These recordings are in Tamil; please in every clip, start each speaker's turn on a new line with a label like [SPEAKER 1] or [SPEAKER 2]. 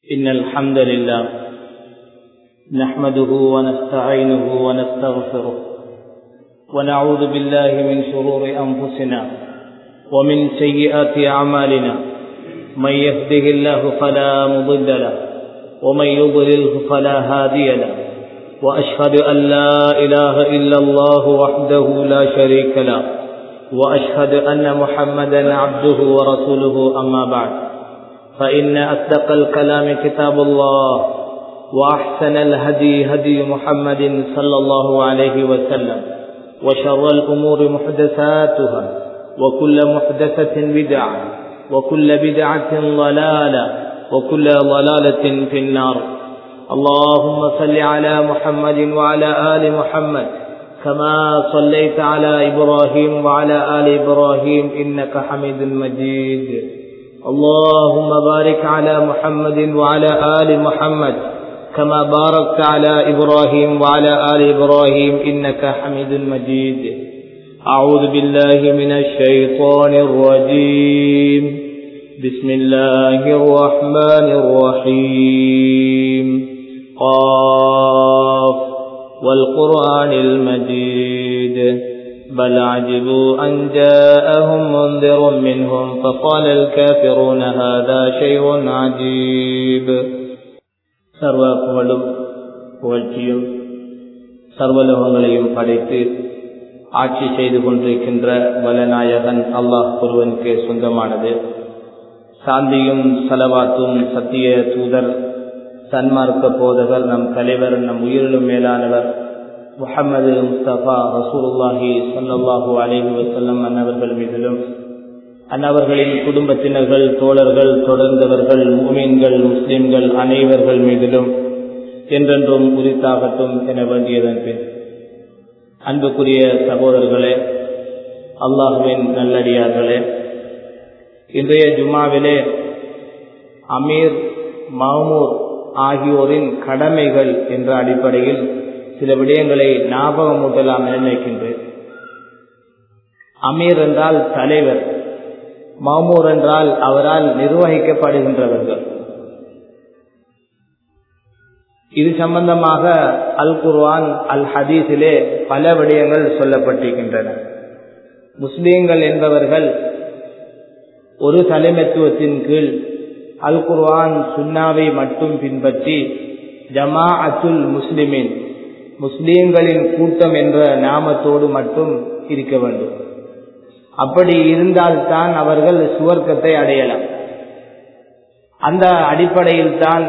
[SPEAKER 1] إن الحمد لله نحمده ونستعينه ونستغفره ونعوذ بالله من شرور أنفسنا ومن سيئات أعمالنا من يهده الله فلا مضل له ومن يضلله فلا هادي له وأشهد أن لا إله إلا الله وحده لا شريك له وأشهد أن محمدا عبده ورسوله أما بعد فإن أصدق الكلام كتاب الله وأحسن الهدي هدي محمد صلى الله عليه وسلم وشر الأمور محدثاتها وكل محدثة بدعة وكل بدعة ضلالة وكل ضلالة في النار اللهم صل على محمد وعلى آل محمد كما صليت على إبراهيم وعلى آل إبراهيم إنك حميد مجيد اللهم بارك على محمد وعلى آل محمد كما باركت على إبراهيم وعلى آل إبراهيم إنك حميد مجيد أعوذ بالله من الشيطان الرجيم بسم الله الرحمن الرحيم قاف والقرآن المجيد بل عجبوا أن جاءهم منذر منهم فقال الكافرون هذا شيء عجيب சர்வ புகழும் புகழ்ச்சியும் சர்வலோகங்களையும் படைத்து ஆட்சி செய்து கொண்டிருக்கின்ற வலநாயகன் அல்லாஹ் ஒருவனுக்கு சொந்தமானது சாந்தியும் சலவாத்தும் சத்திய தூதர் சன்மார்க்க போதகர் நம் தலைவர் நம் உயிரிலும் மேலானவர் முகமது முஸ்தபா ரசூலுல்லாஹி சல்லாஹூ அலிஹி வசல்லம் அன்னவர்கள் மீதிலும் அன்னவர்களின் குடும்பத்தினர்கள் தோழர்கள் தொடர்ந்தவர்கள் மூமீன்கள் முஸ்லிம்கள் அனைவர்கள் மீதிலும் என்றென்றும் உரித்தாகட்டும் என வேண்டியதன் பின் அன்புக்குரிய சகோதரர்களே அல்லாஹுவின் நல்லடியார்களே இன்றைய ஜும்மாவிலே அமீர் மாமூர் ஆகியோரின் கடமைகள் என்ற அடிப்படையில் சில விடயங்களை ஞாபகமூட்டலாம் என நினைக்கின்றேன் அமீர் என்றால் தலைவர் மாமூர் என்றால் அவரால் நிர்வகிக்கப்படுகின்றவர்கள் இது சம்பந்தமாக அல் குர்வான் அல் ஹதீஸிலே பல விடயங்கள் சொல்லப்பட்டிருக்கின்றன முஸ்லீம்கள் என்பவர்கள் ஒரு தலைமைத்துவத்தின் கீழ் அல் குர்வான் சுன்னாவை மட்டும் பின்பற்றி ஜமா அத்துல் முஸ்லிமின் முஸ்லீம்களின் கூட்டம் என்ற நாமத்தோடு மட்டும் இருக்க வேண்டும் அப்படி இருந்தால்தான் அவர்கள் சுவர்க்கத்தை அடையலாம் அந்த அடிப்படையில் தான்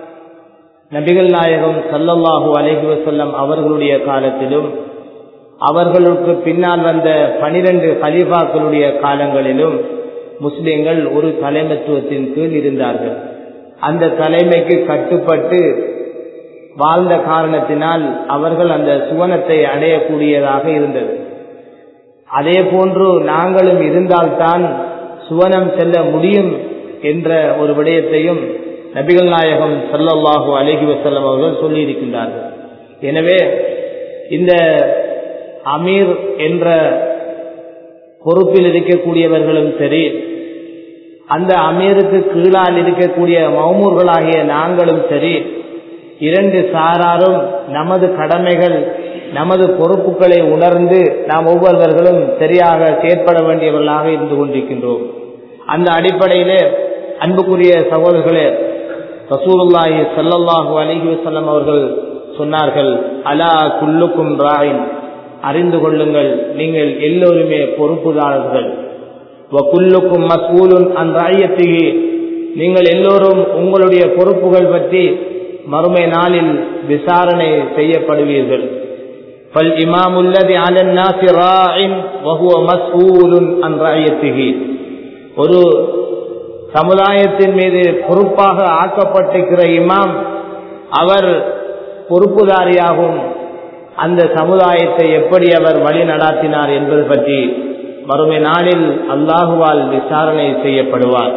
[SPEAKER 1] நபிகள் நாயகம் சல்லல்லாஹூ அலஹி வசல்லம் அவர்களுடைய காலத்திலும் அவர்களுக்கு பின்னால் வந்த பனிரெண்டு கலீஃபாக்களுடைய காலங்களிலும் முஸ்லிம்கள் ஒரு தலைமைத்துவத்தின் கீழ் இருந்தார்கள் அந்த தலைமைக்கு கட்டுப்பட்டு வாழ்ந்த காரணத்தினால் அவர்கள் அந்த சுவனத்தை அடையக்கூடியதாக இருந்தது அதே போன்று நாங்களும் இருந்தால்தான் சுவனம் செல்ல முடியும் என்ற ஒரு விடயத்தையும் நபிகள் நாயகம் சல்லல்லாஹு அலஹி வசல்லம் அவர்கள் சொல்லியிருக்கின்றார்கள் எனவே இந்த அமீர் என்ற பொறுப்பில் இருக்கக்கூடியவர்களும் சரி அந்த அமீருக்கு கீழால் இருக்கக்கூடிய மௌமூர்களாகிய நாங்களும் சரி இரண்டு சாராரும் நமது கடமைகள் நமது பொறுப்புகளை உணர்ந்து நாம் ஒவ்வொருவர்களும் சரியாக செயற்பட வேண்டியவர்களாக இருந்து கொண்டிருக்கின்றோம் அந்த அடிப்படையிலே அன்புக்குரிய சகோதரர்களே ரசூலுல்லாஹி சல்லல்லாஹு அலிஹி வசல்லம் அவர்கள் சொன்னார்கள் அலா குல்லுக்கும் ராயின் அறிந்து கொள்ளுங்கள் நீங்கள் எல்லோருமே பொறுப்புதாரர்கள் குல்லுக்கும் மசூலுன் அந்த ராயத்திகி நீங்கள் எல்லோரும் உங்களுடைய பொறுப்புகள் பற்றி மறுமை நாளில் விசாரணை செய்யப்படுவீர்கள் பல் இமாமுல்லதி அலன் நாசி ராயின் வஹுவ மஸ்ஊலுன் அன் ராயத்திகி ஒரு சமுதாயத்தின் மீது பொறுப்பாக ஆக்கப்பட்டிருக்கிற இமாம் அவர் பொறுப்புதாரியாகும் அந்த சமுதாயத்தை எப்படி அவர் வழி நடாத்தினார் என்பது பற்றி மறுமை நாளில் அல்லாஹுவால் விசாரணை செய்யப்படுவார்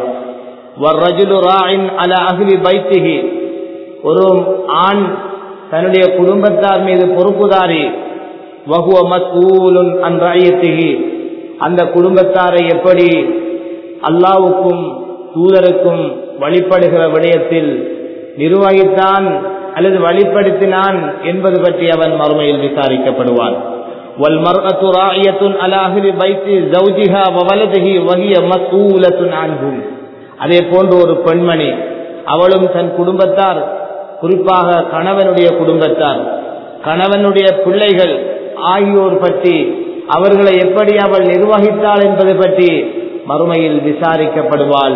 [SPEAKER 1] ஒரு ஆண் தன்னுடைய குடும்பத்தார் மீது பொறுப்புதாரி வகுவ மசூலுன் அன்றாயத்திகி அந்த குடும்பத்தாரை எப்படி அல்லாவுக்கும் தூதருக்கும் வழிபடுகிற விடயத்தில் நிர்வகித்தான் அல்லது வழிப்படுத்தினான் என்பது பற்றி அவன் மறுமையில் விசாரிக்கப்படுவான் والمرأة راعية على أهل بيت زوجها وولده وهي مسؤولة عنهم அதே போன்று ஒரு பெண்மணி அவளும் தன் குடும்பத்தார் குறிப்பாக கணவனுடைய குடும்பத்தார் கணவனுடைய பிள்ளைகள் ஆகியோர் பற்றி அவர்களை எப்படி அவள் நிர்வகித்தாள் என்பது பற்றி மறுமையில் விசாரிக்கப்படுவாள்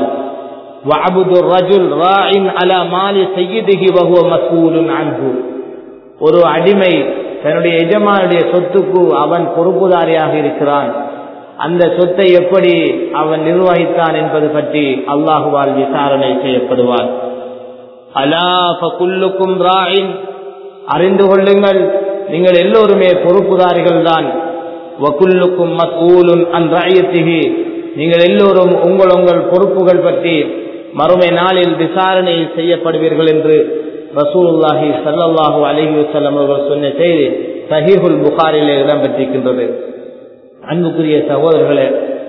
[SPEAKER 1] ஒரு அடிமை தன்னுடைய எஜமானுடைய சொத்துக்கு அவன் பொறுப்புதாரியாக இருக்கிறான் அந்த சொத்தை எப்படி அவன் நிர்வகித்தான் என்பது பற்றி அல்லாஹுவால் விசாரணை செய்யப்படுவான் அலா ஃபகுல்லுக்கும் ராயின் அறிந்து கொள்ளுங்கள் நீங்கள் எல்லோருமே பொறுப்புதாரிகள் தான் வகுல்லுக்கும் மஸ்ஊலுன் அன் ராயத்திகி நீங்கள் எல்லோரும் உங்கள் உங்கள் பொறுப்புகள் பற்றி மறுமை நாளில் விசாரணை செய்யப்படுவீர்கள் என்று ரசூலுல்லாஹி சல்லல்லாஹு அலஹி வசல்லம் அவர்கள் சொன்ன செய்தி சஹீஹுல் புகாரிலே இடம்பெற்றிருக்கின்றது அன்புக்குரிய சகோதரர்களே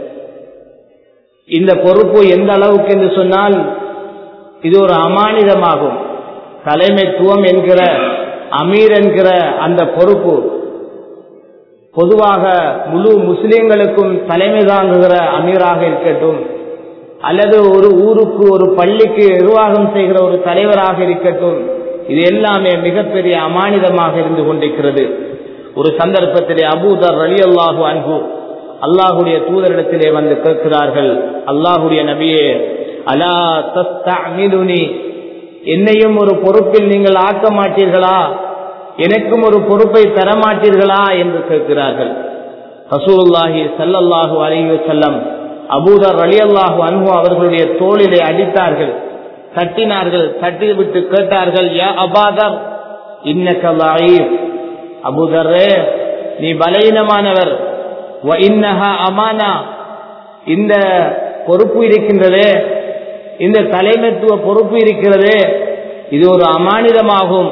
[SPEAKER 1] இந்த பொறுப்பு எந்த அளவுக்கு என்று சொன்னால் இது ஒரு அமானிதமாகும் தலைமைத்துவம் என்கிற அமீர் என்கிற அந்த பொறுப்பு பொதுவாக முழு முஸ்லிம்களுக்கும் தலைமை தாங்குகிற அமீராக இருக்கட்டும் அல்லது ஒரு ஊருக்கு ஒரு பள்ளிக்கு நிர்வாகம் செய்கிற ஒரு தலைவராக இருக்கட்டும் இது எல்லாமே மிகப்பெரிய அமானிதமாக இருந்து கொண்டிருக்கிறது ஒரு சந்தர்ப்பத்திலே அபூதர் அலி அல்லாஹு அன்பு அல்லாஹுடைய தூதரிடத்திலே வந்து கேட்கிறார்கள் அல்லாஹுடைய நபியே அலா தஸ்தமிலுனி என்னையும் ஒரு பொறுப்பில் நீங்கள் ஆக்க மாட்டீர்களா எனக்கும் ஒரு பொறுப்பை தர மாட்டீர்களா என்று கேட்கிறார்கள் ரசூலுல்லாஹி சல்லல்லாஹு அலைஹி செல்லம் அபூதர் அலி அல்லாஹு அன்பு அவர்களுடைய தோளிலே அடித்தார்கள் தட்டினார்கள் தட்டி விட்டு கேட்டார்கள் யா அபாதர் இன்னக்கலாயிர் அபூதரே நீ பலவீனமானவர் அமானா இந்த பொறுப்பு இருக்கின்றதே இந்த தலைமைத்துவ பொறுப்பு இருக்கிறதே இது ஒரு அமானிதமாகும்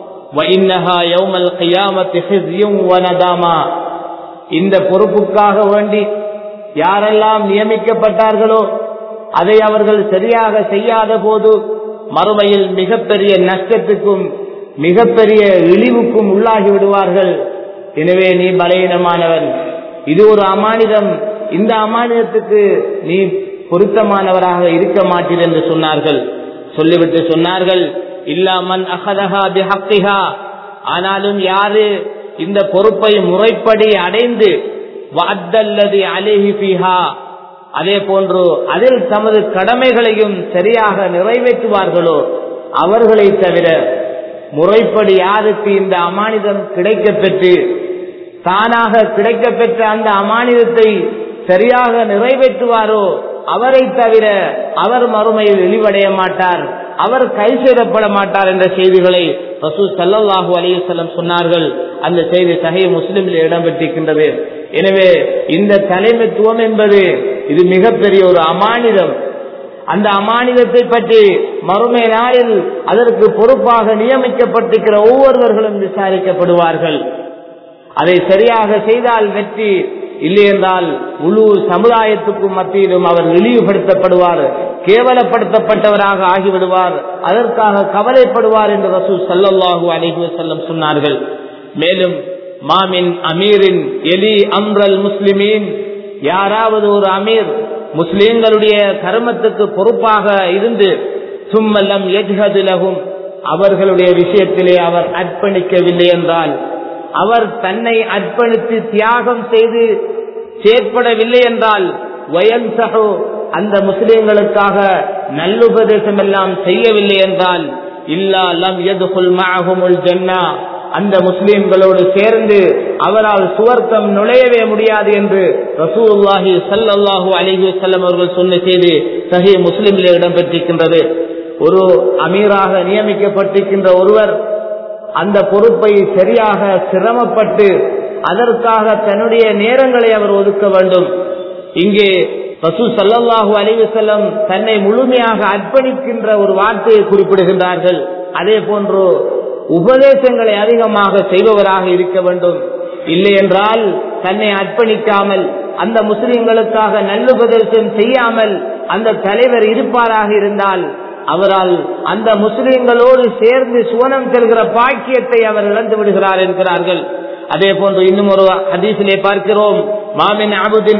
[SPEAKER 1] இந்த பொறுப்புக்காக வேண்டி யாரெல்லாம் நியமிக்கப்பட்டார்களோ அதை அவர்கள் சரியாக செய்யாத போது மறுமையில் மிகப்பெரிய நஷ்டத்துக்கும் மிகப்பெரிய இழிவுக்கும் உள்ளாகி விடுவார்கள் எனவே நீ பலவீனமானவன் இது ஒரு அமானிதம் இந்த அமானிதத்துக்கு நீ பொருத்தமானவராக இருக்க மாட்டீர் என்று சொன்னார்கள் சொல்லிவிட்டு சொன்னார்கள் இல்லாமன் அகதஹா பிஹக்கிஹா ஆனாலும் யாரு இந்த பொறுப்பை முறைப்படி அடைந்து வாத்தல்லது அலேஹி பிஹா அதே போன்று அதில் தமது கடமைகளையும் சரியாக நிறைவேற்றுவார்களோ அவர்களை தவிர முறைப்படி யாருக்கு இந்த அமானிதம் கிடைக்க பெற்று தானாக கிடைக்க பெற்ற அந்த அமானிதத்தை சரியாக நிறைவேற்றுவாரோ அவரை தவிர அவர் மறுமையில் இழிவடைய மாட்டார் அவர் கை செய்தப்பட மாட்டார் என்ற செய்திகளை ரசூ சல்லாஹூ அலிசல்லம் சொன்னார்கள் அந்த செய்தி சகை முஸ்லிமில் இடம்பெற்றிருக்கின்றது எனவே இந்த தலைமைத்துவம் என்பது இது மிகப்பெரிய ஒரு அமானிதம் அந்த அமானிதத்தை பற்றி மறுமை நாளில் அதற்கு பொறுப்பாக நியமிக்கப்பட்டிருக்கிற ஒவ்வொருவர்களும் விசாரிக்கப்படுவார்கள் அதை சரியாக செய்தால் வெற்றி இல்லை என்றால் முழு சமுதாயத்துக்கும் மத்தியிலும் அவர் இழிவுபடுத்தப்படுவார் கேவலப்படுத்தப்பட்டவராக ஆகிவிடுவார் அதற்காக கவலைப்படுவார் என்று ரசூ சல்லல்லாஹூ அலிஹு செல்லம் சொன்னார்கள் மேலும் மாமின் அமீரின் எலி அம்ரல் முஸ்லிமீன் யாராவது ஒரு அமீர் முஸ்லிம்களுடைய கர்மத்துக்கு பொறுப்பாக இருந்து சும்மல்லம் எஜ்ஹதிலகும் அவர்களுடைய விஷயத்திலே அவர் அர்ப்பணிக்கவில்லை என்றால் அவர் தன்னை அர்ப்பணித்து தியாகம் செய்து செயற்படவில்லை என்றால் வயன்சகோ அந்த முஸ்லிம்களுக்காக நல்லுபதேசம் எல்லாம் செய்யவில்லை என்றால் இல்லா லம் எதுகுல் மாகுமுல் ஜன்னா அந்த முஸ்லிம்களோடு சேர்ந்து அவரால் சுவர்க்கம் நுழையவே முடியாது என்று ரசூல்லாஹி சல்லாஹூ அலிஹி செல்லம் அவர்கள் சொன்ன செய்தி சஹி முஸ்லிமிலே இடம்பெற்றிருக்கின்றது ஒரு அமீராக நியமிக்கப்பட்டிருக்கின்ற ஒருவர் அந்த பொறுப்பை சரியாக சிரமப்பட்டு அதற்காக தன்னுடைய நேரங்களை அவர் ஒதுக்க வேண்டும் இங்கே ரசூ சல்லாஹூ அலிவு செல்லம் தன்னை முழுமையாக அர்ப்பணிக்கின்ற ஒரு வார்த்தையை குறிப்பிடுகின்றார்கள் அதே போன்று உபதேசங்களை அதிகமாக செய்பவராக இருக்க வேண்டும் இல்லை என்றால் தன்னை அர்ப்பணிக்காமல் அந்த முஸ்லிம்களுக்காக நல்லுபதேசம் செய்யாமல் அந்த தலைவர் இருப்பாராக இருந்தால் அவரால் அந்த முஸ்லிம்களோடு சேர்ந்து சுவனம் செல்கிற பாக்கியத்தை அவர் இழந்து விடுகிறார் என்கிறார்கள் அதே போன்று இன்னும் ஒரு ஹதீஸிலே பார்க்கிறோம் மாமின் அபுதின்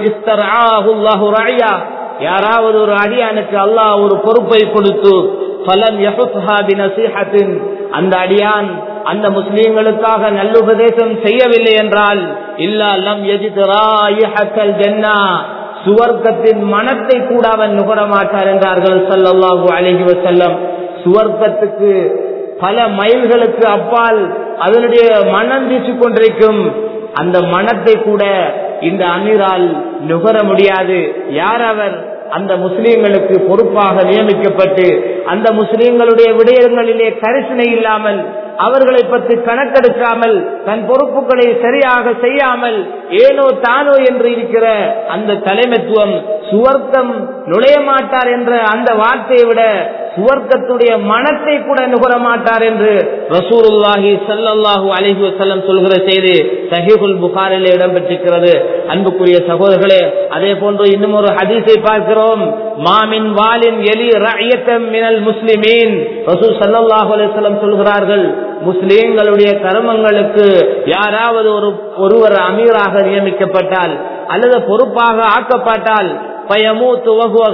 [SPEAKER 1] யாராவது ஒரு அடியானுக்கு அல்லாஹ் ஒரு பொறுப்பை கொடுத்து பலன் நசீஹத்தின் அந்த அடியான் அந்த முஸ்லீம்களுக்காக நல்லுபதேசம் செய்யவில்லை என்றால் இல்லா லம் ஜன்னா சுவர்க்கத்தின் மனத்தை கூட அவன் நுகர மாட்டார் என்றார்கள் சல்லல்லாஹு அலஹி வசல்லம் சுவர்க்கத்துக்கு பல மைல்களுக்கு அப்பால் அதனுடைய மனம் வீசிக் கொண்டிருக்கும் அந்த மனத்தை கூட இந்த அமீரால் நுகர முடியாது யார் அவர் அந்த முஸ்லீம்களுக்கு பொறுப்பாக நியமிக்கப்பட்டு அந்த முஸ்லீம்களுடைய விடயங்களிலே கரிசனை இல்லாமல் அவர்களை பற்றி கணக்கெடுக்காமல் தன் பொறுப்புகளை சரியாக செய்யாமல் ஏனோ தானோ என்று இருக்கிற அந்த தலைமைத்துவம் சுவர்க்கம் நுழைய மாட்டார் என்ற அந்த வார்த்தையை விட சுவர்க்கத்துடைய மனத்தை கூட நுகர மாட்டார் என்று ரசூருல்லாஹி சல்லாஹூ அலிஹி வசல்லம் சொல்கிற செய்தி சஹீகுல் புகாரில் இடம்பெற்றிருக்கிறது அன்புக்குரிய சகோதரர்களே அதே போன்று இன்னும் ஒரு ஹதீஸை பார்க்கிறோம் மாமின் வாலின் எலி ரயத்தம் மினல் முஸ்லிமீன் ரசூல் சல்லாஹூ அலிஸ்லம் சொல்கிறார்கள் முஸ்லீம்களுடைய கர்மங்களுக்கு யாராவது ஒரு ஒருவர் அமீராக நியமிக்கப்பட்டால் அல்லது பொறுப்பாக ஆக்கப்பட்டால் பயமூத்து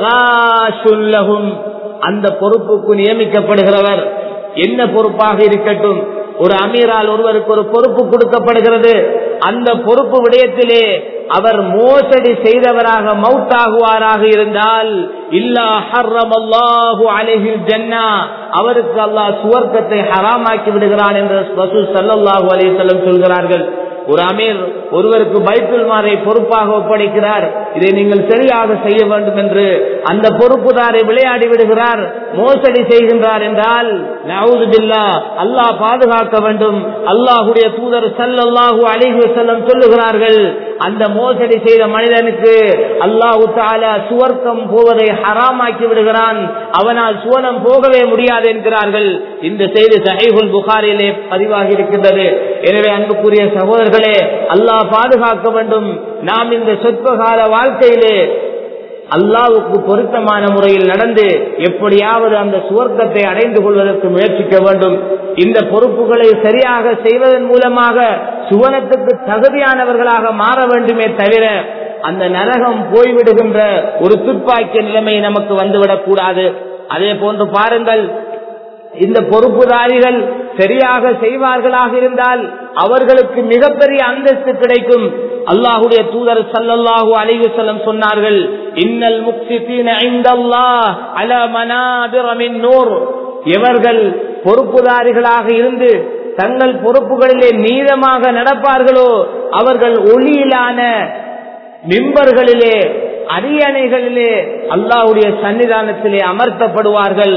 [SPEAKER 1] அந்த பொறுப்புக்கு நியமிக்கப்படுகிறவர் என்ன பொறுப்பாக இருக்கட்டும் ஒரு அமீரால் ஒருவருக்கு ஒரு பொறுப்பு கொடுக்கப்படுகிறது அந்த பொறுப்பு விடயத்திலே அவர் மோசடி செய்தவராக மவுத்தாகுவாராக இருந்தால் இல்லா ஹர்ரம் அல்லாஹு அலைஹில் ஜன்னா அவருக்கு அல்லாஹ் சுவர்க்கத்தை ஹராமாக்கி விடுகிறான் என்று ரசூல் சல்லல்லாஹு அலைஹி வஸல்லம் சொல்கிறார்கள் ஒரு அமீர் ஒருவருக்கு பைத்துல் மாரை பொறுப்பாக ஒப்படைக்கிறார் இதை நீங்கள் சரியாக செய்ய வேண்டும் என்று அந்த பொறுப்புதாரை விளையாடி விடுகிறார் மோசடி செய்கின்றார் என்றால் நவுது பில்லா அல்லாஹ் பாதுகாக்க வேண்டும் அல்லாஹுடைய தூதர் சல்லல்லாஹு அலைஹி வஸல்லம் சொல்லுகிறார்கள் அந்த மோசடி செய்த மனிதனுக்கு அல்லாஹு தாலா சுவர்க்கம் போவதை ஹராமாக்கி விடுகிறான் அவனால் சுவனம் போகவே முடியாது என்கிறார்கள் இந்த செய்தி சஹீஹுல் புகாரிலே பதிவாகி இருக்கின்றது எனவே அன்புக்குரிய சகோதரர்களே அல்லாஹ் பாதுகாக்க வேண்டும் நாம் இந்த சொற்பகால வாழ்க்கையிலே அல்லாவுக்கு பொருத்தமான முறையில் நடந்து எப்படியாவது அந்த சுவர்க்கத்தை அடைந்து கொள்வதற்கு முயற்சிக்க வேண்டும் இந்த பொறுப்புகளை சரியாக செய்வதன் மூலமாக சுவனத்துக்கு தகுதியானவர்களாக மாற வேண்டுமே தவிர அந்த நரகம் போய்விடுகின்ற ஒரு துப்பாக்கிய நிலைமை நமக்கு வந்துவிடக் கூடாது அதே போன்று பாருங்கள் இந்த பொறுப்புதாரிகள் சரியாக செய்வார்களாக இருந்தால் அவர்களுக்கு மிகப்பெரிய அந்தஸ்து கிடைக்கும் அல்லாஹுடைய தூதர் சல்லல்லாஹு அலைஹி வஸல்லம் சொன்னார்கள் இன்னல் முக்ஸிதீன இன்தல்லாஹ் அலா மனாபிர மின் நூர் எவர்கள் பொறுப்புதாரிகளாக இருந்து தங்கள் பொறுப்புகளிலே நீதமாக நடப்பார்களோ அவர்கள் ஒளியிலான மிம்பர்களிலே அரியணைகளிலே அல்லாஹுடைய சன்னிதானத்திலே அமர்த்தப்படுவார்கள்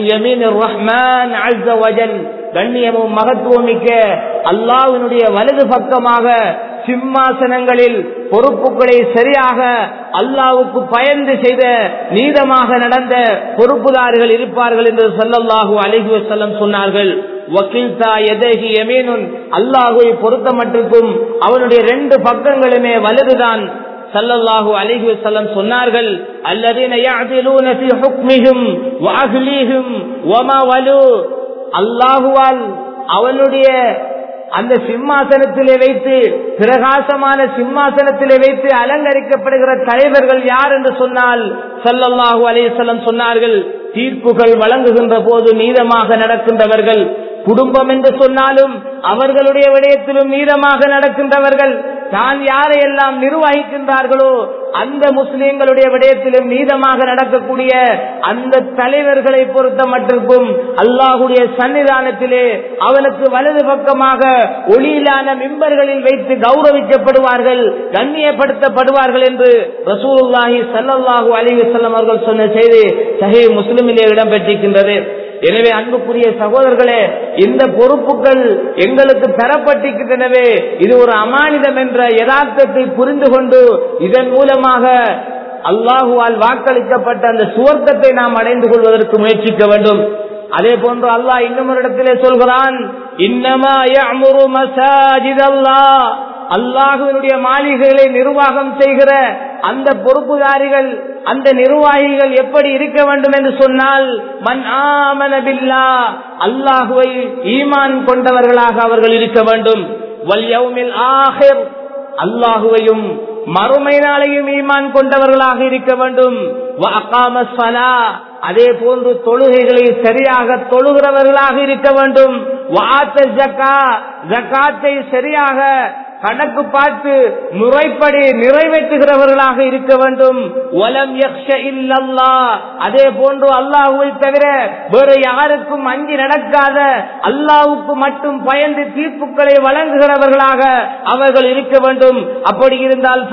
[SPEAKER 1] ரஹ்மான் கண்ணியமும் மகத்துவமிக்க அல்லாஹினுடைய வலது பக்கமாக சிம்மாசனங்களில் பொறுப்புகளை சரியாக அல்லாவுக்கு பயந்து செய்த நீதமாக நடந்த பொறுப்புதாரிகள் இருப்பார்கள் என்று சொல்லல்லாஹு அழகி வசல்லம் சொன்னார்கள் வக்கீல்தா எதகி எமீனுன் அல்லாஹுவை பொருத்தமட்டிற்கும் அவனுடைய ரெண்டு பக்கங்களுமே வலதுதான் சல்லல்லாஹு அலைஹி வஸல்லம் சொன்னார்கள் அல்லதீன يعدلون في حكمهم واهليهم وما ولوا அல்லாஹுவால் அவனுடைய அந்த சிம்மாசனத்திலே வைத்து பிரகாசமான சிம்மாசனத்திலே வைத்து அலங்கரிக்கப்படுகிற தலைவர்கள் யார் என்று சொன்னால் சல்லல்லாஹு அலையம் சொன்னார்கள் தீர்ப்புகள் வழங்குகின்ற போது நீதமாக நடக்கின்றவர்கள் குடும்பம் என்று சொன்னாலும் அவர்களுடைய விடயத்திலும் நீதமாக நடக்கின்றவர்கள் தான் யாரையெல்லாம் நிர்வகிக்கின்றார்களோ அந்த முஸ்லிம்களுடைய விடயத்திலும் நீதமாக நடக்கக்கூடிய அந்த தலைவர்களை பொறுத்த மட்டிற்கும் அல்லாஹுடைய சன்னிதானத்திலே அவனுக்கு வலது பக்கமாக ஒளியிலான மிம்பர்களில் வைத்து கௌரவிக்கப்படுவார்கள் கண்ணியப்படுத்தப்படுவார்கள் என்று ரசூலுல்லாஹி சல்லாஹூ அலி வசல்லம் அவர்கள் சொன்ன செய்தி சஹே முஸ்லிமிலே இடம்பெற்றிருக்கின்றது எனவே அன்புக்குரிய சகோதரர்களே இந்த பொறுப்புகள் எங்களுக்கு தரப்பட்டிருக்கின்றனவே இது ஒரு அமானிதம் என்ற யதார்த்தத்தை புரிந்து கொண்டு இதன் மூலமாக அல்லாஹுவால் வாக்களிக்கப்பட்ட அந்த சுவர்க்கத்தை நாம் அடைந்து கொள்வதற்கு முயற்சிக்க வேண்டும் அதே போன்று அல்லாஹ் இன்னும் ஒரு இடத்திலே சொல்கிறான் இன்னமா மசாஜித் அல்லாஹ் அல்லாஹுவினுடைய மாளிகைகளை நிர்வாகம் செய்கிற அந்த பொறுப்புதாரிகள் அந்த நிர்வாகிகள் எப்படி இருக்க வேண்டும் என்று சொன்னால் மன் ஆமன பில்லா அல்லாஹுவை ஈமான் கொண்டவர்களாக அவர்கள் இருக்க வேண்டும் வல்யவுமில் ஆஹிர் அல்லாஹுவையும் மறுமை நாளையும் ஈமான் கொண்டவர்களாக இருக்க வேண்டும் அதே போன்று தொழுகைகளை சரியாக தொழுகிறவர்களாக இருக்க வேண்டும் ஜக்காத்தை சரியாக கணக்கு பார்த்து முறைப்படி நிறைவேற்றுகிறவர்களாக இருக்க வேண்டும் வலம் இல்லல்லா அதே போன்று அல்லாஹுவை தவிர வேறு யாருக்கும் அஞ்சி நடக்காத அல்லாவுக்கு மட்டும் பயந்து தீர்ப்புகளை வழங்குகிறவர்களாக அவர்கள் இருக்க வேண்டும் அப்படி இருந்தால்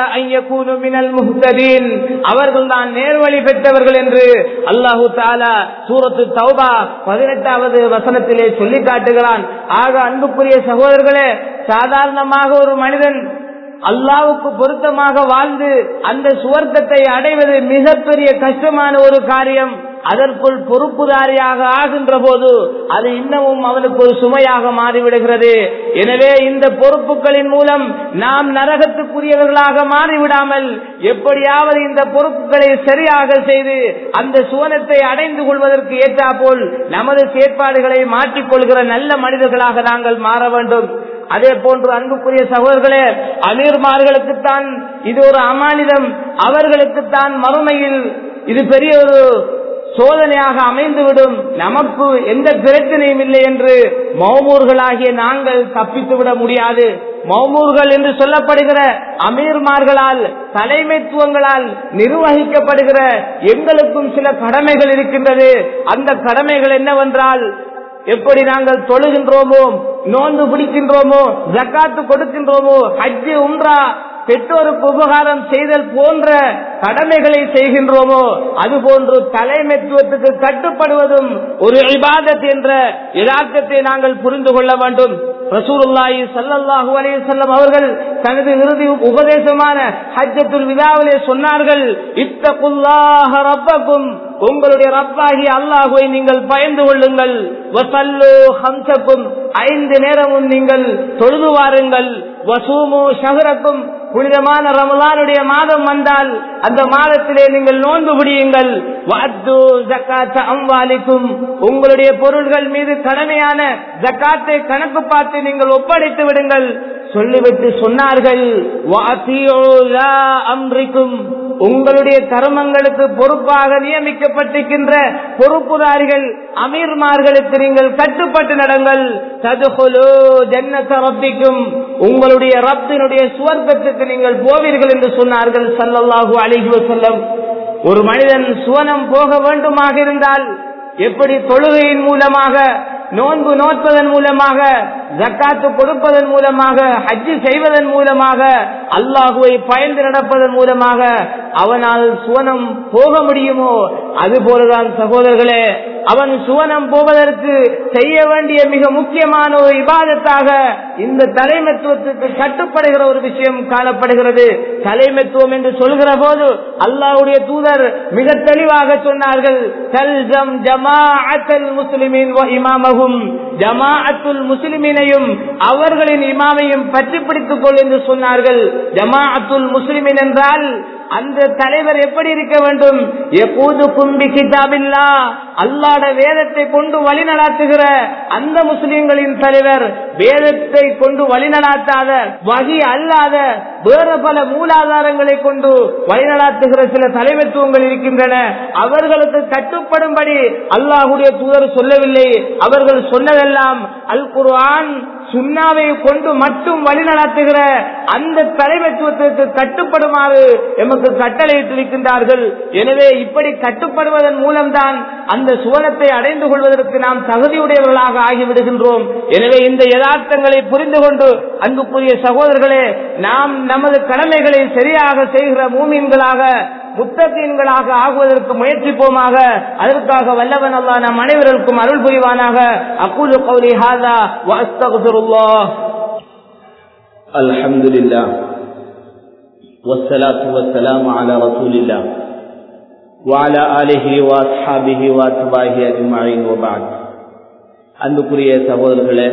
[SPEAKER 1] அவர்கள் தான் நேர்வழி பெற்றவர்கள் என்று அல்லாஹு தாலா சூரத்து தௌபா பதினெட்டாவது வசனத்திலே சொல்லி காட்டுகிறான் ஆக அன்புக்குரிய சகோதரர்களே சாதாரணமாக ஒரு மனிதன் அல்லாவுக்கு பொருத்தமாக வாழ்ந்து அந்த சுவர்க்கத்தை அடைவது மிகப்பெரிய கஷ்டமான ஒரு காரியம் அதற்குள் பொறுப்புதாரியாக ஆகின்ற போது அது இன்னமும் அவனுக்கு ஒரு சுமையாக மாறிவிடுகிறது எனவே இந்த பொறுப்புகளின் மூலம் நாம் நரகத்துக்குரியவர்களாக மாறிவிடாமல் எப்படியாவது இந்த பொறுப்புகளை சரியாக செய்து அந்த சுவனத்தை அடைந்து கொள்வதற்கு ஏற்றாப்போல் நமது செயற்பாடுகளை மாற்றிக்கொள்கிற நல்ல மனிதர்களாக நாங்கள் மாற வேண்டும் அதே போன்று அன்புக்குரிய சகோதரர்களே அமீர்மார்களுக்குத்தான் இது ஒரு அமானிதம் அவர்களுக்குத்தான் மறுமையில் இது பெரிய ஒரு சோதனையாக அமைந்துவிடும் நமக்கு எந்த பிரச்சனையும் இல்லை என்று மௌமூர்களாகிய நாங்கள் தப்பித்துவிட முடியாது மௌமூர்கள் என்று சொல்லப்படுகிற அமீர்மார்களால் தலைமைத்துவங்களால் நிர்வகிக்கப்படுகிற எங்களுக்கும் சில கடமைகள் இருக்கின்றது அந்த கடமைகள் என்னவென்றால் எப்படி நாங்கள் தொழுகின்றோமோ நோன்பு பிடிக்கின்றோமோ ஜக்காத்து கொடுக்கின்றோமோ ஹஜ்ஜு உம்ரா பெற்றோருக்கு உபகாரம் செய்தல் போன்ற கடமைகளை செய்கின்றோமோ அதுபோன்று தலைமைத்துவத்துக்கு கட்டுப்படுவதும் ஒரு இபாதத் என்ற யதார்த்தத்தை நாங்கள் புரிந்து கொள்ள வேண்டும் ரசூலுல்லாஹி ஸல்லல்லாஹு அலைஹி வஸல்லம் அவர்கள் தனது இறுதி உபதேசமான ஹஜ்ஜத்துல் விதாவிலே சொன்னார்கள் இத்தகுல்லாஹ ரப்பக்கும் உங்களுடைய ரப்பாகி அல்லாஹுவை நீங்கள் பயந்து கொள்ளுங்கள் வசல்லு ஹம்சக்கும் ஐந்து நேரமும் நீங்கள் தொழுது வாருங்கள் வசூமு ஷஹரக்கும் புனிதமான ரமலானுடைய மாதம் வந்தால் அந்த மாதத்திலே நீங்கள் நோன்பு பிடியுங்கள் அம்வாலிக்கும் உங்களுடைய பொருள்கள் மீது கடமையான ஜக்காத்தை கணக்கு பார்த்து நீங்கள் ஒப்படைத்து விடுங்கள் சொல்லிவிட்டு சொன்னார்கள் அம்ரிக்கும் உங்களுடைய கர்மங்களுக்கு பொறுப்பாக நியமிக்கப்பட்டிருக்கின்ற பொறுப்புதாரிகள் அமீர்மார்களுக்கு நீங்கள் கட்டுப்பட்டு நடங்கள் ததுகுலு ஜன்னத ரப்பிக்கும் உங்களுடைய ரப்பினுடைய சுவர்க்கத்துக்கு நீங்கள் போவீர்கள் என்று சொன்னார்கள் சல்லல்லாஹு அலிஹி வசல்லம் ஒரு மனிதன் சுவனம் போக வேண்டுமாக இருந்தால் எப்படி தொழுகையின் மூலமாக நோன்பு நோட்பதன் மூலமாக ஜக்காத்து கொடுப்பதன் மூலமாக ஹஜ்ஜு செய்வதன் மூலமாக அல்லாஹுவை பயந்து நடப்பதன் மூலமாக அவனால் சுவனம் போக முடியுமோ அது போலதான் சகோதரர்களே அவன் சுவனம் போவதற்கு செய்ய வேண்டிய மிக முக்கியமான ஒரு இபாதத்தாக இந்த தலைமைத்துவத்துக்கு கட்டுப்படுகிற ஒரு விஷயம் காணப்படுகிறது தலைமைத்துவம் என்று சொல்கிற போது அல்லாஹுடைய தூதர் மிக தெளிவாக சொன்னார்கள் தல்ஜம் ஜமாஅத்தல் முஸ்லிமின் இமாமகும் ஜமாஅத்துல் முஸ்லிமினையும் அவர்களின் இமாமையும் பற்றி பிடித்துக் கொள் என்று சொன்னார்கள் ஜமாஅத்துல் முஸ்லிமின் என்றால் அந்த தலைவர் எப்படி இருக்க வேண்டும் எப்போது கும்பி கிதாபில்லா அல்லாட வேதத்தை கொண்டு வழிநடாத்துகிற அந்த முஸ்லிம்களின் தலைவர் வேதத்தை கொண்டு வழிநடாத்தாத வகி அல்லாத வேறு பல மூலாதாரங்களை கொண்டு வழிநடாத்துகிற சில தலைமைத்துவங்கள் இருக்கின்றன அவர்களுக்கு கட்டுப்படும்படி அல்லாஹுடைய தூதர் சொல்லவில்லை அவர்கள் சொன்னதெல்லாம் அல் குர்ஆன் சுண்ணாவை கொண்டு மட்டும் வழிநடத்துகிற அந்த தலைமைத்துவத்திற்கு கட்டுப்படுமாறு எமக்கு கட்டளையிட்டிருக்கின்றார்கள் எனவே இப்படி கட்டுப்படுவதன் மூலம்தான் அந்த சுவனத்தை அடைந்து கொள்வதற்கு நாம் தகுதியுடையவர்களாக ஆகிவிடுகின்றோம் எனவே இந்த யதார்த்தங்களை புரிந்து கொண்டு அன்புக்குரிய சகோதரர்களே நாம் நமது கடமைகளை சரியாக செய்கிற மூமீன்களாக முத்தகீன்களாக ஆகுவதற்கு முயற்சிப்போமாக அதற்காக வல்லவன் அல்லா நம் அனைவருக்கும் அருள் புரிவானாக அக்குலு கௌலி ஹாதா வஸ்தகுல்லாஹ்
[SPEAKER 2] الحمد لله والصلاة والسلام على رسول الله وعلى آله وأصحابه وأتباعه أجمعين وبعد அன்புக்குரிய சகோதரர்களே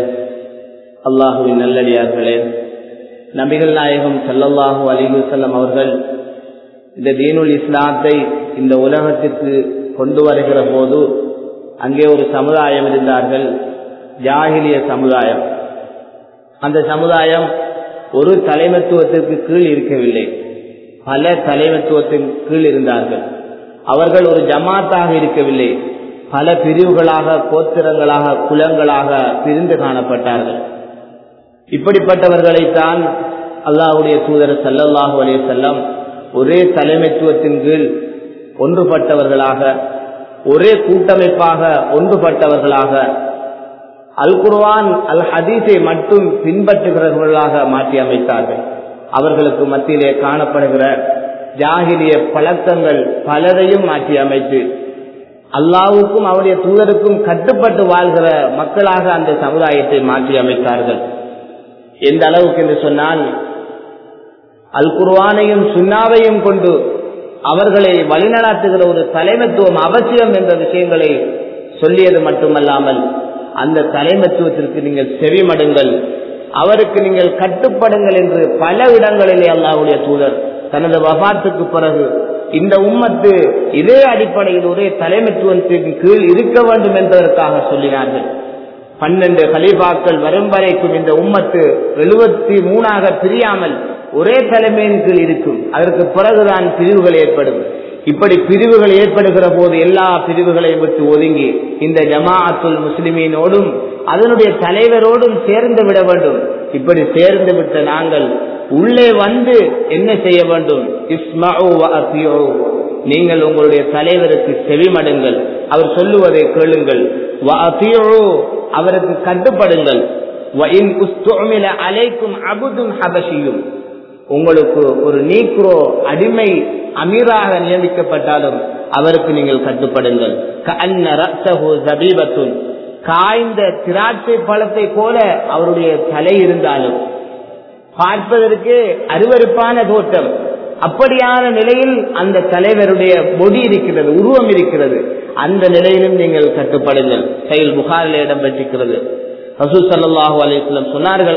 [SPEAKER 2] அல்லாஹுவின் நல்லடியார்களே நபிகள் நாயகம் சல்லல்லாஹு அலிஹு செல்லம் அவர்கள் இந்த தீனுல் இஸ்லாத்தை இந்த உலகத்திற்கு கொண்டு வருகிற போது அங்கே ஒரு சமுதாயம் இருந்தார்கள் ஜாகிலிய சமுதாயம் அந்த சமுதாயம் ஒரு தலைமத்துவத்திற்கு கீழ் இருக்கவில்லை பல தலைமத்துவத்தின் கீழ் இருந்தார்கள் அவர்கள் ஒரு ஜமாத்தாக இருக்கவில்லை பல பிரிவுகளாக கோத்திரங்களாக குலங்களாக பிரிந்து காணப்பட்டார்கள் இப்படிப்பட்டவர்களைத்தான் அல்லாஹுடைய தூதர் சல்லல்லாஹு அலே செல்லம் ஒரே தலைமைத்துவத்தின் கீழ் ஒன்றுபட்டவர்களாக ஒரே கூட்டமைப்பாக ஒன்றுபட்டவர்களாக அல் குர்வான் அல் ஹதீஸை மட்டும் பின்பற்றுகிறவர்களாக மாற்றி அமைத்தார்கள் அவர்களுக்கு மத்தியிலே காணப்படுகிற ஜாகிலிய பழக்கங்கள் பலரையும் மாற்றி அமைத்து அல்லாவுக்கும் அவருடைய தூதருக்கும் கட்டுப்பட்டு வாழ்கிற மக்களாக அந்த சமுதாயத்தை மாற்றி அமைத்தார்கள் எந்த அளவுக்கு என்று சொன்னால் அல் குர்வானையும் சுண்ணாவையும் கொண்டு அவர்களை வழிநடாத்துகிற ஒரு தலைமைத்துவம் அவசியம் என்ற விஷயங்களை சொல்லியது மட்டுமல்லாமல் அந்த தலைமைத்துவத்திற்கு நீங்கள் செவிமடுங்கள் அவருக்கு நீங்கள் கட்டுப்படுங்கள் என்று பல இடங்களிலே அல்லாவுடைய தூதர் தனது வபாத்துக்கு பிறகு இந்த உம்மத்து இதே அடிப்படையில் ஒரே தலைமைத்துவத்தின் கீழ் இருக்க வேண்டும் என்பதற்காக சொல்லினார்கள் பன்னெண்டு கலிபாக்கள் வரும் வரைக்கும் இந்த உம்மத்து எழுபத்தி மூணாக பிரியாமல் ஒரே தலைமையின் கீழ் இருக்கும் அதற்கு பிறகுதான் பிரிவுகள் ஏற்படும் இப்படி பிரிவுகள் ஏற்படுகிற போது எல்லா பிரிவுகளையும் விட்டு ஒதுங்கி இந்த ஜமாஅத்துல் முஸ்லிமீனோடும் அதனுடைய தலைவரோடும் சேர்ந்து விட வேண்டும் இப்படி சேர்ந்து விட்ட நாங்கள் உள்ளே வந்து என்ன செய்ய வேண்டும் நீங்கள் உங்களுடைய தலைவருக்கு செவிமடுங்கள் அவர் சொல்லுவதை கேளுங்கள் அவருக்கு கட்டுப்படுங்கள் அலைக்கும் அபுதும் ஹபஷியும் உங்களுக்கு ஒரு நீக்ரோ அடிமை அமீராக நியமிக்கப்பட்டாலும் அவருக்கு நீங்கள் கட்டுப்படுங்கள் காய்ந்த திராட்சை பழத்தை போல அவருடைய தலை இருந்தாலும் பார்ப்பதற்கு அருவறுப்பான தோட்டம் அப்படியான நிலையில் அந்த தலைவருடைய பொடி இருக்கிறது உருவம் இருக்கிறது அந்த நிலையிலும் நீங்கள் கட்டுப்படுங்கள் செயல் புகாரில் இடம் பெற்றிருக்கிறது ரசூ சல்லாஹூ அலிஸ்லம் சொன்னார்கள்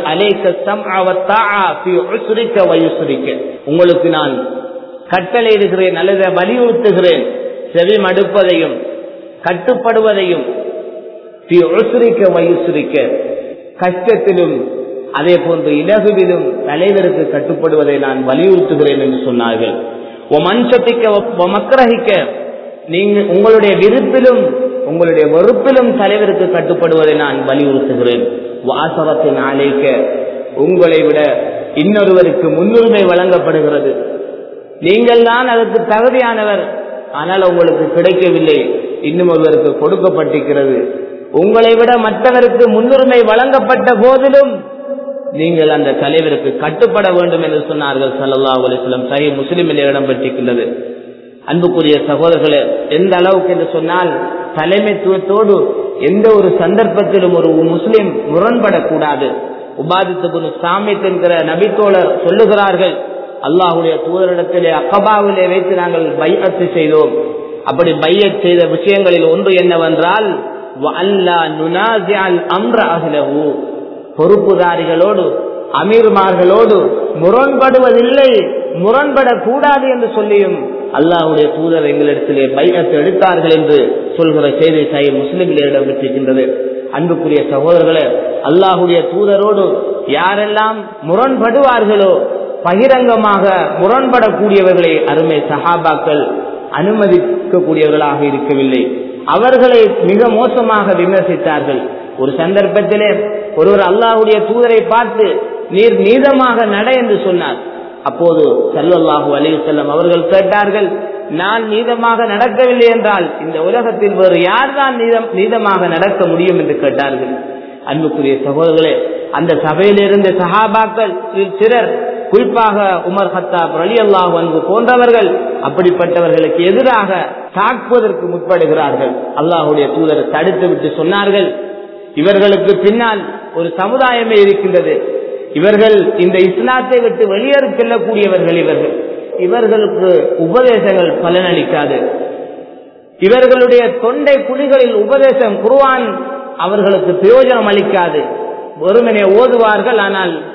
[SPEAKER 2] உங்களுக்கு நான் கட்டளையிடுகிறேன் அல்லது வலியுறுத்துகிறேன் செவி மடுப்பதையும் கட்டுப்படுவதையும் வயுசுரிக்க கஷ்டத்திலும் அதே போன்று இலகுவிலும் தலைவருக்கு கட்டுப்படுவதை நான் வலியுறுத்துகிறேன் என்று சொன்னார்கள் மக்கிரகிக்க நீங்க உங்களுடைய விருப்பிலும் உங்களுடைய வெறுப்பிலும் தலைவருக்கு கட்டுப்படுவதை நான் வலியுறுத்துகிறேன் வாசவத்தின் அழைக்க உங்களை விட இன்னொருவருக்கு முன்னுரிமை வழங்கப்படுகிறது நீங்கள் தான் அதற்கு தகுதியானவர் ஆனால் உங்களுக்கு கிடைக்கவில்லை இன்னும் ஒருவருக்கு கொடுக்கப்பட்டிருக்கிறது உங்களை விட மற்றவருக்கு முன்னுரிமை வழங்கப்பட்ட போதிலும் நீங்கள் அந்த தலைவருக்கு கட்டுப்பட வேண்டும் என்று சொன்னார்கள் சல்லா அலிஸ்லம் சஹி முஸ்லிமில் இடம் பெற்றிருக்கின்றது அன்புக்குரிய சகோதரர்களே எந்த அளவுக்கு என்று சொன்னால் தலைமைத்துவத்தோடு எந்த ஒரு சந்தர்ப்பத்திலும் ஒரு முஸ்லிம் முரண்படக்கூடாது உபாதித்து சாமித் என்கிற நபித்தோழர் சொல்லுகிறார்கள் அல்லாஹுடைய தூதரிடத்திலே அக்கபாவிலே வைத்து நாங்கள் பையத்து செய்தோம் அப்படி பையத் செய்த விஷயங்களில் ஒன்று என்னவென்றால் பொறுப்புதாரிகளோடு அமீர்மார்களோடு முரண்படுவதில்லை முரண்படக்கூடாது என்று சொல்லியும் அல்லாஹுடைய தூதர் எங்களிடத்திலே பையத்து எடுத்தார்கள் என்று சொல்கிற செய்தி சாய் முஸ்லிம்களிடம் பெற்றிருக்கின்றது அன்புக்குரிய சகோதரர்களே அல்லாஹுடைய தூதரோடு யாரெல்லாம் முரண்படுவார்களோ பகிரங்கமாக முரண்படக்கூடியவர்களை அருமை சஹாபாக்கள் அனுமதிக்கக்கூடியவர்களாக இருக்கவில்லை அவர்களை மிக மோசமாக விமர்சித்தார்கள் ஒரு சந்தர்ப்பத்திலே ஒருவர் அல்லாஹுடைய தூதரை பார்த்து நீர் நீதமாக நட என்று சொன்னார் அப்போது சல்லல்லாஹு அலைஹி செல்லம் அவர்கள் கேட்டார்கள் நான் நீதமாக நடக்கவில்லை என்றால் இந்த உலகத்தில் வேறு யார்தான் நீதம் நீதமாக நடக்க முடியும் என்று கேட்டார்கள் அன்புக்குரிய சகோதரர்களே அந்த சபையில் இருந்த சஹாபாக்கள் சிலர் குறிப்பாக உமர் ஹத்தாப் அலி அல்லாஹ் அன்பு போன்றவர்கள் அப்படிப்பட்டவர்களுக்கு எதிராக தாக்குவதற்கு முற்படுகிறார்கள் அல்லாஹுடைய தூதர் தடுத்து விட்டு சொன்னார்கள் இவர்களுக்கு பின்னால் ஒரு சமுதாயமே இருக்கின்றது இவர்கள் இந்த இஸ்லாத்தை விட்டு வெளியேறி செல்லக்கூடியவர்கள் இவர்கள் இவர்களுக்கு உபதேசங்கள் பலனளிக்காது இவர்களுடைய தொண்டை குழிகளில் உபதேசம் குருவான் அவர்களுக்கு பிரயோஜனம் அளிக்காது ஒருமனே ஓதுவார்கள் ஆனால்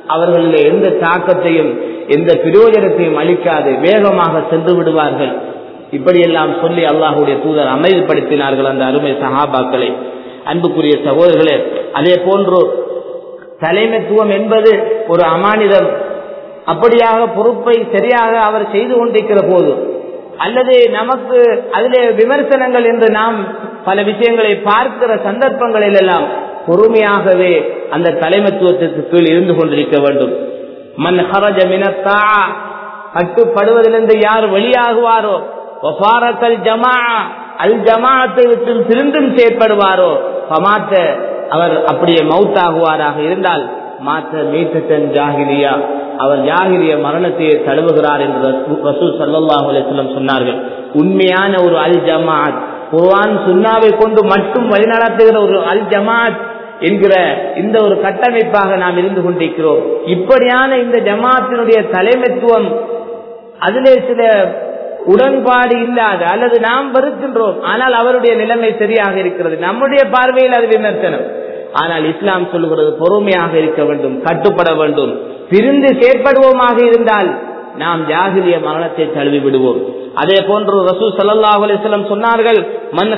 [SPEAKER 2] அவர்களில் எந்த தாக்கத்தையும் எந்த பிரயோஜனத்தையும் அளிக்காது வேகமாக சென்று விடுவார்கள் இப்படியெல்லாம் சொல்லி அல்லாஹுடைய தூதர் அமைதிப்படுத்தினார்கள் அந்த அருமை சஹாபாக்களை அன்புக்குரிய சகோதரர்களே அதே போன்று தலைமைத்துவம் என்பது ஒரு அமானிதம் அப்படியாக பொறுப்பை சரியாக அவர் செய்து கொண்டிருக்கிற போது அல்லது நமக்கு அதிலே விமர்சனங்கள் என்று நாம் பல விஷயங்களை பார்க்கிற சந்தர்ப்பங்களில் எல்லாம் பொறுமையாகவே அந்த தலைமைத்துவத்திற்கு கீழ் இருந்து கொண்டிருக்க வேண்டும் மன் ஹரஜ மினத்தா கட்டுப்படுவதிலிருந்து யார் வெளியாகுவாரோ ஒபாரக்கல் ஜமா அல் ஜமாத்தை விட்டு திருந்தும் செயற்படுவாரோ பமாத்த அவர் அப்படியே மவுத்தாகுவாராக இருந்தால் மாற்ற மீட்டத்தன் ஜாகிலியா அவர் ஜாகிரிய மரணத்தையே தழுவுகிறார் என்று ரசூல் சல்லாஹூ அலிஸ்லம் சொன்னார்கள் உண்மையான ஒரு அல் ஜமாத் குர்ஆன் சுன்னாவை கொண்டு மட்டும் வழிநடத்துகிற ஒரு அல் ஜமாத் என்கிற இந்த ஒரு கட்டமைப்பாக நாம் இருந்து கொண்டிருக்கிறோம் இப்படியான இந்த ஜமாத்தினுடைய தலைமைத்துவம் அதிலே சில உடன்பாடு இல்லாத அல்லது நாம் வெறுக்கின்றோம் ஆனால் அவருடைய நிலைமை சரியாக இருக்கிறது நம்முடைய பார்வையில் அது விமர்சனம் ஆனால் இஸ்லாம் சொல்லுகிறது பொறுமையாக இருக்க வேண்டும் கட்டுப்பட வேண்டும் பிரிந்து செயற்படுவோமாக இருந்தால் நாம் ஜாகிலிய மரணத்தை தழுவி விடுவோம் அதே போன்று ரசூ சல்லாஹ் அலிஸ்லம் சொன்னார்கள் மன்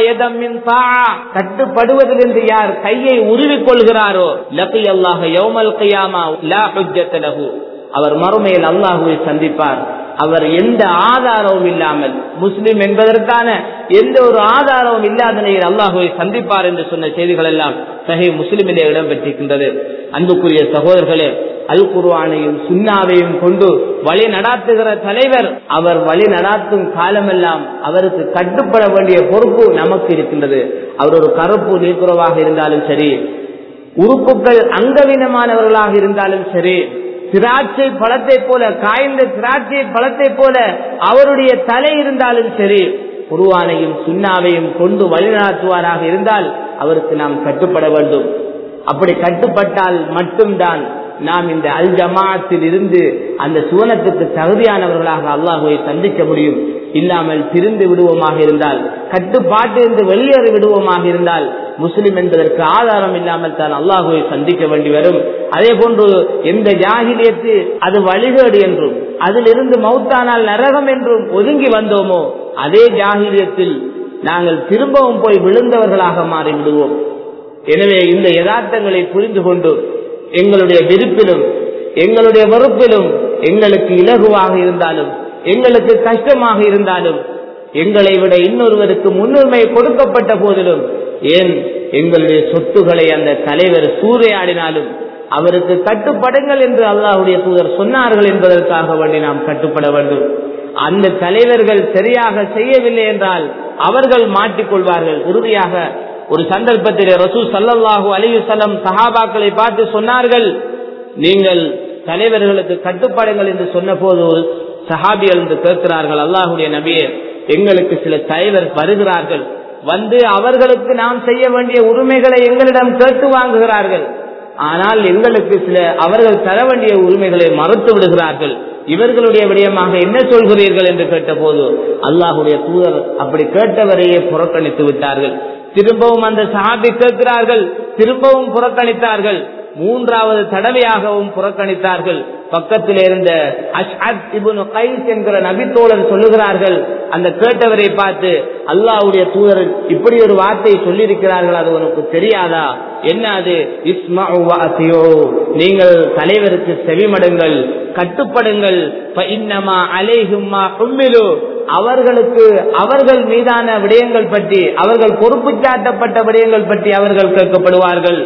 [SPEAKER 2] கட்டுப்படுவதிலிருந்து யார் கையை உருவிக் கொள்கிறாரோ லபி அல்லாஹ் யௌமல் கையாமா லா ஹுஜ்ஜத்தலஹு அவர் மறுமையில் அல்லாஹுவை சந்திப்பார் அவர் எந்த ஆதாரமும் இல்லாமல் முஸ்லிம் என்பதற்கான எந்த ஒரு ஆதாரமும் இல்லாத நிலையில் அல்லாஹுவை சந்திப்பார் என்று சொன்ன செய்திகள் எல்லாம் சஹி முஸ்லிமிலே இடம்பெற்றிருக்கின்றது அன்புக்குரிய சகோதரர்களே அல் குர்வானையும் சுண்ணாவையும் கொண்டு வழி நடாத்துகிற தலைவர் அவர் வழி நடாத்தும் காலமெல்லாம் அவருக்கு கட்டுப்பட வேண்டிய பொறுப்பு நமக்கு இருக்கின்றது அவர் ஒரு கருப்பு நீக்குறவாக இருந்தாலும் சரி உறுப்புகள் அங்கவீனமானவர்களாக இருந்தாலும் சரி திராட்சை பழத்தை போல காய்ந்த திராட்சை பழத்தை போல அவருடைய தலை இருந்தாலும் சரி குருவானையும் சுண்ணாவையும் கொண்டு வழிநடத்துவாராக இருந்தால் அவருக்கு நாம் கட்டுப்பட வேண்டும் அப்படி கட்டுப்பட்டால் மட்டும்தான் நாம் இந்த அல் ஜமாத்தில் இருந்து அந்த சுவனத்துக்கு தகுதியானவர்களாக அல்லாஹுவை சந்திக்க முடியும் இல்லாமல் திருந்து விடுவோமாக இருந்தால் கட்டுப்பாட்டிலிருந்து வெளியேறி விடுவோமாக இருந்தால் முஸ்லிம் என்பதற்கு ஆதாரம் இல்லாமல் தான் அல்லாஹுவை சந்திக்க வேண்டி வரும் அதே போன்று எந்த ஜாகிலியத்து அது வழிகேடு என்றும் அதிலிருந்து மௌத்தானால் நரகம் என்றும் ஒதுங்கி வந்தோமோ அதே ஜாகிலியத்தில் நாங்கள் திரும்பவும் போய் விழுந்தவர்களாக மாறி விடுவோம் எனவே இந்த யதார்த்தங்களை புரிந்து கொண்டு எங்களுடைய விருப்பிலும் எங்களுடைய வெறுப்பிலும் எங்களுக்கு இலகுவாக இருந்தாலும் எங்களுக்கு கஷ்டமாக இருந்தாலும் எங்களை விட இன்னொருவருக்கு முன்னுரிமை கொடுக்கப்பட்ட போதிலும் ஏன் எங்களுடைய சொத்துக்களை அந்த தலைவர் சூறையாடினாலும் அவருக்கு கட்டுப்படுங்கள் என்று அல்லாஹுடைய தூதர் சொன்னார்கள் என்பதற்காக வேண்டி நாம் கட்டுப்பட வேண்டும் அந்த தலைவர்கள் சரியாக செய்யவில்லை என்றால் அவர்கள் மாட்டிக்கொள்வார்கள் இறுதியாக ஒரு சந்தர்ப்பத்திலே ரசூ சல்லல்லாஹு அலிவு சலம் சஹாபாக்களை பார்த்து சொன்னார்கள் நீங்கள் தலைவர்களுக்கு கட்டுப்பாடுங்கள் என்று சொன்ன போது ஒரு சஹாபிகள் என்று கேட்கிறார்கள் அல்லாஹுடைய நபியே எங்களுக்கு சில தலைவர் வருகிறார்கள் வந்து அவர்களுக்கு நாம் செய்ய வேண்டிய உரிமைகளை எங்களிடம் கேட்டு வாங்குகிறார்கள் ஆனால் எங்களுக்கு சில அவர்கள் தர வேண்டிய உரிமைகளை மறுத்து விடுகிறார்கள் இவர்களுடைய விடயமாக என்ன சொல்கிறீர்கள் என்று கேட்டபோது அல்லாஹுடைய தூதர் அப்படி கேட்டவரையே புறக்கணித்து விட்டார்கள் திரும்பவும் அந்த சஹாபி கேட்கிறார்கள் திரும்பவும் புறக்கணித்தார்கள் மூன்றாவது தடவையாகவும் புறக்கணித்தார்கள் பக்கத்தில் இருந்த அஷ்அத் இப்னு கைஸ் என்கிற நபித்தோழர் சொல்லுகிறார்கள் அந்த கேட்டவரை பார்த்து அல்லாஹ்வுடைய தூதர் இப்படி ஒரு வார்த்தை சொல்லியிருக்கிறார்கள் அது உனக்கு தெரியாதா என்ன அது இஸ்மஉ வஅசியு நீங்கள் தலைவருக்கு செவிமடுங்கள் கட்டுப்படுங்கள் ஃபஇன்னமா அலைஹிம் மா ஹும்மிலு அவர்களுக்கு அவர்கள் மீதான விடயங்கள் பற்றி அவர்கள் பொறுப்பு சாட்டப்பட்ட விடயங்கள் பற்றி அவர்கள் கேட்கப்படுவார்கள்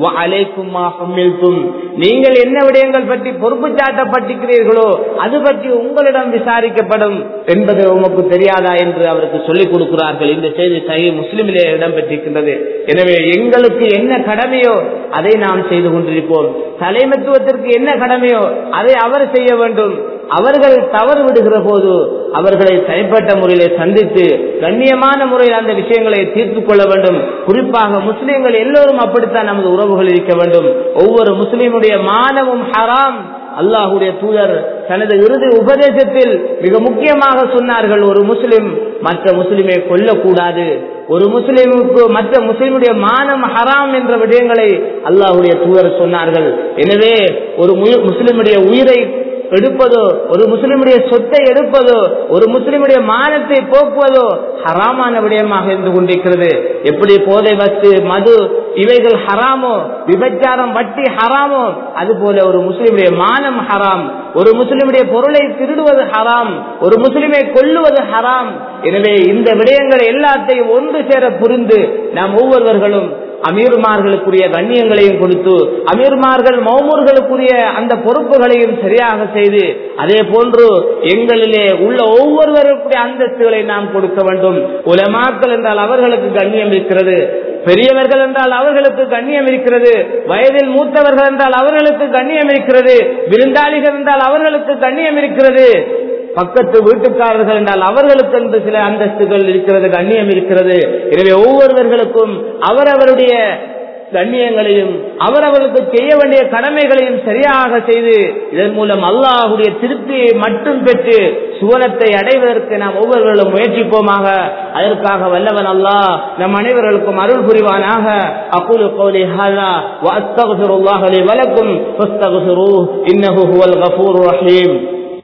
[SPEAKER 2] நீங்கள் என்ன விடயங்கள் பற்றி பொறுப்பு சாட்டப்பட்டிருக்கிறீர்களோ அது பற்றி உங்களிடம் விசாரிக்கப்படும் என்பது உமக்கு தெரியாதா என்று அவருக்கு சொல்லிக் கொடுக்கிறார்கள் இந்த செய்தி சகி முஸ்லிமிலே இடம்பெற்றிருக்கின்றது எனவே எங்களுக்கு என்ன கடமையோ அதை நாம் செய்து கொண்டிருப்போம் தலைமைத்துவத்திற்கு என்ன கடமையோ அதை அவர் செய்ய வேண்டும் அவர்கள் தவறு விடுகிற போது அவர்களை தனிப்பட்ட முறையிலே சந்தித்து கண்ணியமான முறையில் அந்த விஷயங்களை தீர்த்து கொள்ள வேண்டும் குறிப்பாக முஸ்லிம்கள் எல்லோரும் அப்படித்தான் நமது உறவுகள் இருக்க வேண்டும் ஒவ்வொரு முஸ்லீமுடைய மானமும் ஹராம் அல்லாஹுடைய தூதர் தனது இறுதி உபதேசத்தில் மிக முக்கியமாக சொன்னார்கள் ஒரு முஸ்லிம் மற்ற முஸ்லிமை கொல்லக்கூடாது ஒரு முஸ்லிமுக்கு மற்ற முஸ்லிமுடைய மானம் ஹராம் என்ற விடயங்களை அல்லாஹுடைய தூதர் சொன்னார்கள் எனவே ஒரு முஸ்லிமுடைய உயிரை எடுப்பதோ ஒரு முஸ்லிமுடைய சொத்தை எடுப்பதோ ஒரு முஸ்லிமுடைய மானத்தை போக்குவதோ ஹராமான விடயமாக இருந்து கொண்டிருக்கிறது எப்படி போதை வத்து மது இவைகள் ஹராமோ விபச்சாரம் வட்டி ஹராமோ அதுபோல ஒரு முஸ்லிமுடைய மானம் ஹராம் ஒரு முஸ்லிமுடைய பொருளை திருடுவது ஹராம் ஒரு முஸ்லிமை கொல்லுவது ஹராம் எனவே இந்த விடயங்களை எல்லாத்தையும் ஒன்று சேர புரிந்து நாம் ஒவ்வொருவர்களும் அமீர்மார்களுக்குரிய கண்ணியங்களையும் கொடுத்து அமீர்மார்கள் மௌமூர்களுக்குரிய அந்த பொறுப்புகளையும் சரியாக செய்து அதே போன்று எங்களிலே உள்ள ஒவ்வொருவருக்குரிய அந்தஸ்துகளை நாம் கொடுக்க வேண்டும் உலமாக்கள் என்றால் அவர்களுக்கு கண்ணியம் இருக்கிறது பெரியவர்கள் என்றால் அவர்களுக்கு கண்ணியம் இருக்கிறது வயதில் மூத்தவர்கள் என்றால் அவர்களுக்கு கண்ணியம் இருக்கிறது விருந்தாளிகள் என்றால் அவர்களுக்கு கண்ணியம் இருக்கிறது பக்கத்து வீட்டுக்காரர்கள் என்றால் அவர்களுக்கு என்று சில அந்தஸ்துகள் இருக்கிறது கண்ணியம் இருக்கிறது எனவே ஒவ்வொருவர்களுக்கும் அவரவருடைய கண்ணியங்களையும் அவரவர்களுக்கு செய்ய வேண்டிய கடமைகளையும் சரியாக செய்து இதன் மூலம் அல்லாஹுடைய திருப்தியை மட்டும் பெற்று சுவனத்தை அடைவதற்கு நாம் ஒவ்வொருவர்களும் முயற்சிப்போமாக அதற்காக வல்லவன் அல்லாஹ் நம் அனைவர்களுக்கும் அருள் புரிவானாக அகுலு கௌலி ஹாலா வஅஸ்தக்ஃபிருல்லாஹ லி வலக்கும் ஃபஸ்தக்ஃபிரூஹ் இன்னஹு ஹுவல் கஃபூர் ரஹீம்